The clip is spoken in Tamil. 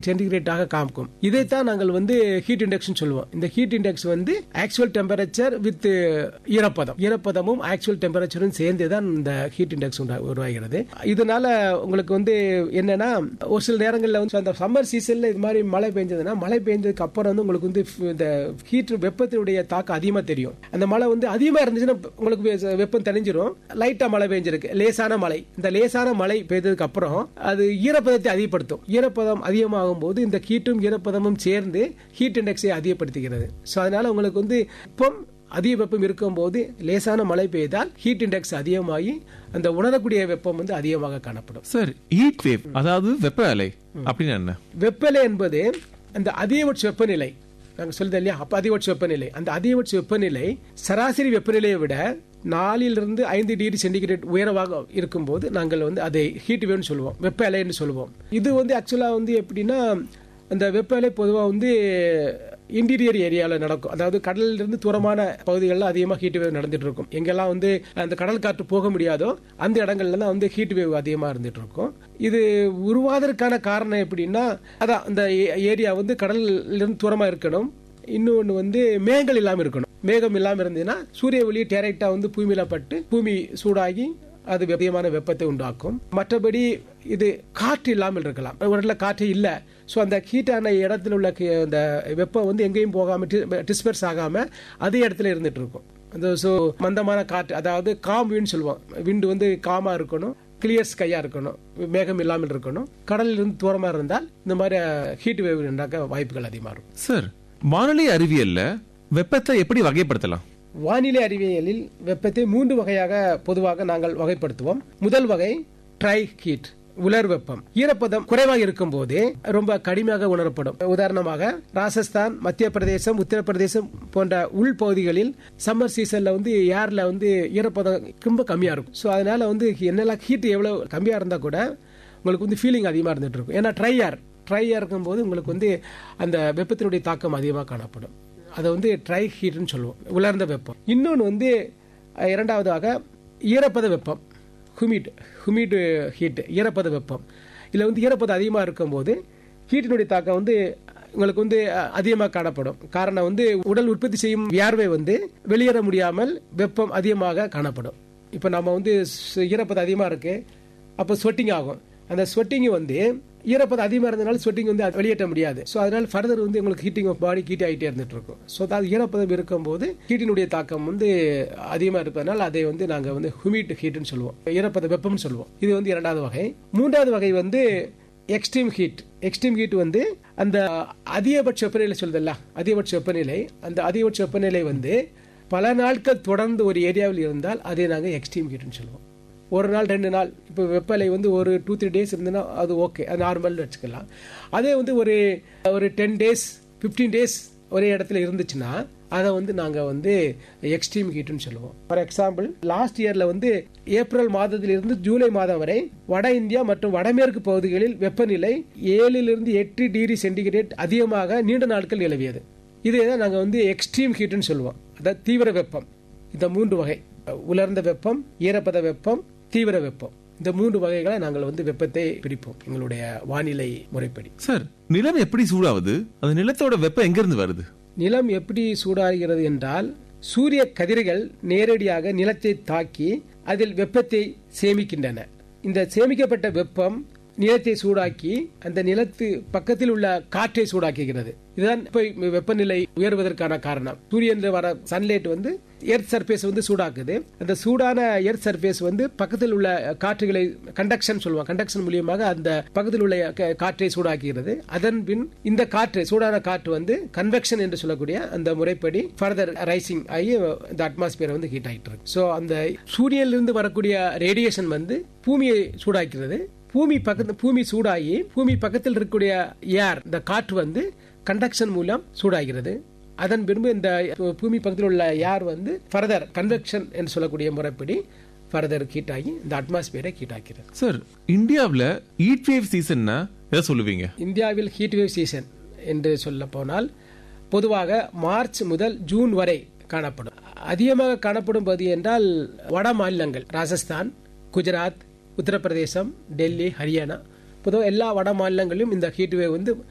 சென்டிகிரேட்டாக காமிக்கும் இதைத்தான் நாங்கள் வந்து ஹீட் இண்டெக்ஸ் சொல்லுவோம் இந்த ஹீட் இண்டெக்ஸ் வந்து ஆக்சுவல் டெம்பரேச்சர் வித் ஈரப்பதம் ஈரப்பதமும் ஆக்சுவல் டெம்பரேச்சரும் சேர்ந்து தான் இந்த ஹீட் இண்டெக்ஸ் உருவாகிறது இதனால உங்களுக்கு வந்து என்னன்னா ஒரு சில நேரங்களில் வந்து அந்த சம்மர் சீசன்ல இது மாதிரி மழை பெஞ்சதுன்னா மழை பெஞ்சதுக்கு அப்புறம் வந்து உங்களுக்கு வந்து இந்த ஹீட் வெப்பத்தினுடைய தாக்கம் அதிகமாக தெரியும் அந்த மழை வந்து அதிகமாக இருந்துச்சுன்னா உங்களுக்கு வெ- வெப்பம் தணிஞ்சிரும் லைட்டா மழை பெஞ்சிருக்கு லேசான மழை இந்த லேசான மழை பெய்ததுக்கு அப்புறம் அது ஈரப்பதத்தை அதிகப்படுத்தும் ஈரப்பதம் அதிகமாகும் போது இந்த ஹீட்டும் ஈரப்பதமும் சேர்ந்து ஹீட் இண்டெக்ஸை அதிகப்படுத்துகிறது ஸோ அதனால உங்களுக்கு வந்து வெப்பம் அதிக வெப்பம் இருக்கும்போது லேசான மழை பெய்தால் ஹீட் இண்டெக்ஸ் அதிகமாகி அந்த உணரக்கூடிய வெப்பம் வந்து அதிகமாக காணப்படும் சார் ஹீட் வேவ் அதாவது வெப்ப அலை அப்படின்னு என்ன வெப்பநிலை என்பது அந்த அதிகபட்ச வெப்பநிலை நாங்கள் சொல்லுது இல்லையா அப்ப அதிகபட்ச வெப்பநிலை அந்த அதிகபட்ச வெப்பநிலை சராசரி வெப்பநிலையை விட நாலிலிருந்து ஐந்து டிகிரி சென்டிகிரேட் உயரமாக இருக்கும்போது நாங்கள் வந்து அதை ஹீட் வேவ்னு சொல்லுவோம் வெப்ப அலைன்னு சொல்லுவோம் இது வந்து ஆக்சுவலாக வந்து எப்படின்னா அந்த வெப்ப அலை பொதுவாக வந்து இன்டீரியர் ஏரியாவில் நடக்கும் அதாவது கடல்ல இருந்து தூரமான பகுதிகளில் அதிகமாக ஹீட் வேவ் நடந்துட்டு இருக்கும் எங்கெல்லாம் வந்து அந்த கடல் காற்று போக முடியாதோ அந்த இடங்கள்ல தான் வந்து ஹீட் வேவ் அதிகமாக இருந்துட்டு இருக்கும் இது உருவாவதற்கான காரணம் எப்படின்னா அதான் அந்த ஏரியா வந்து கடல்ல இருந்து தூரமா இருக்கணும் இன்னொன்று வந்து மேகங்கள் இல்லாமல் இருக்கணும் மேகம் இல்லாமல் இருந்ததுன்னா சூரிய ஒளி டேரக்டா வந்து பூமியில பட்டு பூமி சூடாகி அது அதிகமான வெப்பத்தை உண்டாக்கும் மற்றபடி இது காற்று இல்லாமல் இருக்கலாம் ஒரு இடத்துல காற்று இல்ல ஸோ அந்த ஹீட்டான இடத்துல உள்ள கி- அந்த வெப்பம் வந்து எங்கேயும் போகாம டிஸ்பர்ஸ் ஆகாம அதே இடத்துல இருந்துட்டு இருக்கும் அந்த ஸோ மந்தமான காற்று அதாவது காம் விண்ட் சொல்லுவோம் விண்டு வந்து காமா இருக்கணும் கிளியர் ஸ்கையா இருக்கணும் மேகம் இல்லாமல் இருக்கணும் கடலில் இருந்து தூரமா இருந்தால் இந்த மாதிரி ஹீட் வேவ் உண்டாக்க வாய்ப்புகள் அதிகமாக இருக்கும் சார் வானிலை அறிவியல்ல வெப்பத்தை எப்படி வகைப்படுத்தலாம் வானிலை அறிவியலில் வெப்பத்தை மூன்று வகையாக பொதுவாக நாங்கள் வகைப்படுத்துவோம் முதல் வகை ட்ரை ஹீட் உலர் வெப்பம் ஈரப்பதம் குறைவாக இருக்கும் போது ரொம்ப கடுமையாக உணரப்படும் உதாரணமாக ராஜஸ்தான் மத்திய பிரதேசம் உத்தரப்பிரதேசம் போன்ற உள்பகுதிகளில் சம்மர் சீசன்ல வந்து ஏர்ல வந்து ஈரப்பதம் ரொம்ப கம்மியா இருக்கும் ஸோ அதனால வந்து என்னெல்லாம் ஹீட் எவ்வளவு கம்மியா இருந்தா கூட உங்களுக்கு வந்து ஃபீலிங் அதிகமாக இருந்துட்டு இருக்கும் ஏன்னா ட்ரை ஏர் ட்ரை ஏர் இருக்கும்போது உங்களுக்கு வந்து அந்த வெப்பத்தினுடைய தாக்கம் அதிகமாக காணப்படும் அதை வந்து ட்ரை ஹீட்னு சொல்லுவோம் உலர்ந்த வெப்பம் இன்னொன்று வந்து அஹ், இரண்டாவதாக ஈரப்பத வெப்பம் ஹுமிட் ஹுமிட் ஹீட் ஈரப்பத வெப்பம் இதில் வந்து ஈரப்பதம் அதிகமாக இருக்கும்போது ஹீட்டினுடைய தாக்கம் வந்து உங்களுக்கு வந்து அஹ், அதிகமாக காணப்படும் காரணம் வந்து உடல் உற்பத்தி செய்யும் வியார்வை வந்து வெளியேற முடியாமல் வெப்பம் அதிகமாக காணப்படும் இப்போ நம்ம வந்து ஸ்- ஈரப்பதம் அதிகமாக இருக்கு அப்போ ஸ்வெட்டிங் ஆகும் அந்த ஸ்வெட்டிங் வந்து ஈரப்பதம் அதிகமாக இருந்தனால ஸ்வெட்டிங் வந்து அது வெளியேற்ற முடியாது ஸோ அதனால ஃபர்தர் வந்து உங்களுக்கு ஹீட்டிங் ஆஃப் பாடி ஹீட் ஆகிட்டே இருந்துட்டு இருக்கும் ஸோ அது ஈரப்பதம் இருக்கும்போது ஹீட்டினுடைய தாக்கம் வந்து அதிகமாக இருப்பதனால அதை வந்து நாங்கள் வந்து ஹுமிட் ஹீட்னு சொல்லுவோம் ஈரப்பத வெப்பம்னு சொல்லுவோம் இது வந்து இரண்டாவது வகை மூன்றாவது வகை வந்து எக்ஸ்ட்ரீம் ஹீட் எக்ஸ்ட்ரீம் ஹீட் வந்து அந்த அதிகபட்ச வெப்பநிலை சொல்லுதல்ல அதிகபட்ச வெப்பநிலை அந்த அதிகபட்ச வெப்பநிலை வந்து பல நாட்கள் தொடர்ந்து ஒரு ஏரியாவில் இருந்தால் அதை நாங்கள் எக்ஸ்ட்ரீம் ஹீட்னு சொல்லுவோம் ஒரு நாள் ரெண்டு நாள் இப்போ வெப்பநிலை வந்து ஒரு டூ த்ரீ டேஸ் இருந்ததுன்னா அது ஓகே அது நார்மல்னு வச்சுக்கலாம் அதே வந்து ஒரு ஒரு டென் டேஸ் ஃபிஃப்டீன் டேஸ் ஒரே இடத்துல இருந்துச்சுன்னா அதை வந்து நாங்கள் வந்து எக்ஸ்ட்ரீம் ஹீட்னு சொல்லுவோம் ஃபார் எக்ஸாம்பிள் லாஸ்ட் இயர்ல வந்து ஏப்ரல் மாதத்திலிருந்து ஜூலை மாதம் வரை வட இந்தியா மற்றும் வடமேற்கு பகுதிகளில் வெப்பநிலை ஏழிலிருந்து எட்டு டிகிரி சென்டிகிரேட் அதிகமாக நீண்ட நாட்கள் நிலவியது இதை தான் நாங்கள் வந்து எக்ஸ்ட்ரீம் ஹீட்னு சொல்லுவோம் அதாவது தீவிர வெப்பம் இந்த மூன்று வகை உலர்ந்த வெப்பம் ஈரப்பத வெப்பம் தீவிர வெப்பம் இந்த மூன்று வகைகளை நாங்கள் வந்து வெப்பத்தை பிரிப்போம் எங்களுடைய வானிலை முறைப்படி சார் நிலம் எப்படி சூடாகுது அந்த நிலத்தோட வெப்பம் எங்க இருந்து வருது நிலம் எப்படி சூடாகிறது என்றால் சூரிய கதிர்கள் நேரடியாக நிலத்தை தாக்கி அதில் வெப்பத்தை சேமிக்கின்றன இந்த சேமிக்கப்பட்ட வெப்பம் நிலத்தை சூடாக்கி அந்த நிலத்து பக்கத்தில் உள்ள காற்றை சூடாக்குகிறது இதுதான் இப்ப வெப்பநிலை உயர்வதற்கான காரணம் சூரியன்ல வர சன்லைட் வந்து எர்த் சர்ஃபேஸ் வந்து சூடாக்குது அந்த சூடான எர்த் சர்ஃபேஸ் வந்து பக்கத்தில் உள்ள காற்றுகளை கண்டக்ஷன் சொல்லுவாங்க கண்டக்ஷன் மூலியமாக அந்த பக்கத்தில் உள்ள க- காற்றை சூடாக்குகிறது அதன் பின் இந்த காற்று சூடான காற்று வந்து கன்வெக்ஷன் என்று சொல்லக்கூடிய அந்த முறைப்படி ஃபர்தர் ரைசிங் ஆகி இந்த அட்மாஸ்பியர் வந்து ஹீட் ஆகிட்டு இருக்கு ஸோ அந்த சூரியனிலிருந்து வரக்கூடிய ரேடியேஷன் வந்து பூமியை சூடாக்கிறது பூமி பக்கத்து பூமி சூடாகி பூமி பக்கத்தில் இருக்கக்கூடிய ஏர் இந்த காற்று வந்து கண்டக்ஷன் மூலம் சூடாகிறது அதன் பின்பு இந்த பூமி பக்கத்தில் உள்ள ஏர் வந்து ஃபர்தர் கன்வெக்ஷன் என்று சொல்லக்கூடிய முறைப்படி ஃபர்தர் ஹீட் ஆகி இந்த அட்மாஸ்பியரை ஹீட் ஆக்கிறது சார் இந்தியாவுல ஹீட் வேவ் சீசன்னா எதை சொல்லுவீங்க இந்தியாவில் ஹீட் வேவ் சீசன் என்று சொல்ல போனால் பொதுவாக மார்ச் முதல் ஜூன் வரை காணப்படும் அதிகமாக காணப்படும் பகுதி என்றால் வட மாநிலங்கள் ராஜஸ்தான் குஜராத் உத்தரப்பிரதேசம் டெல்லி ஹரியானா பொதுவாக எல்லா வட மாநிலங்களிலும் இந்த ஹீட் வேவ் வந்து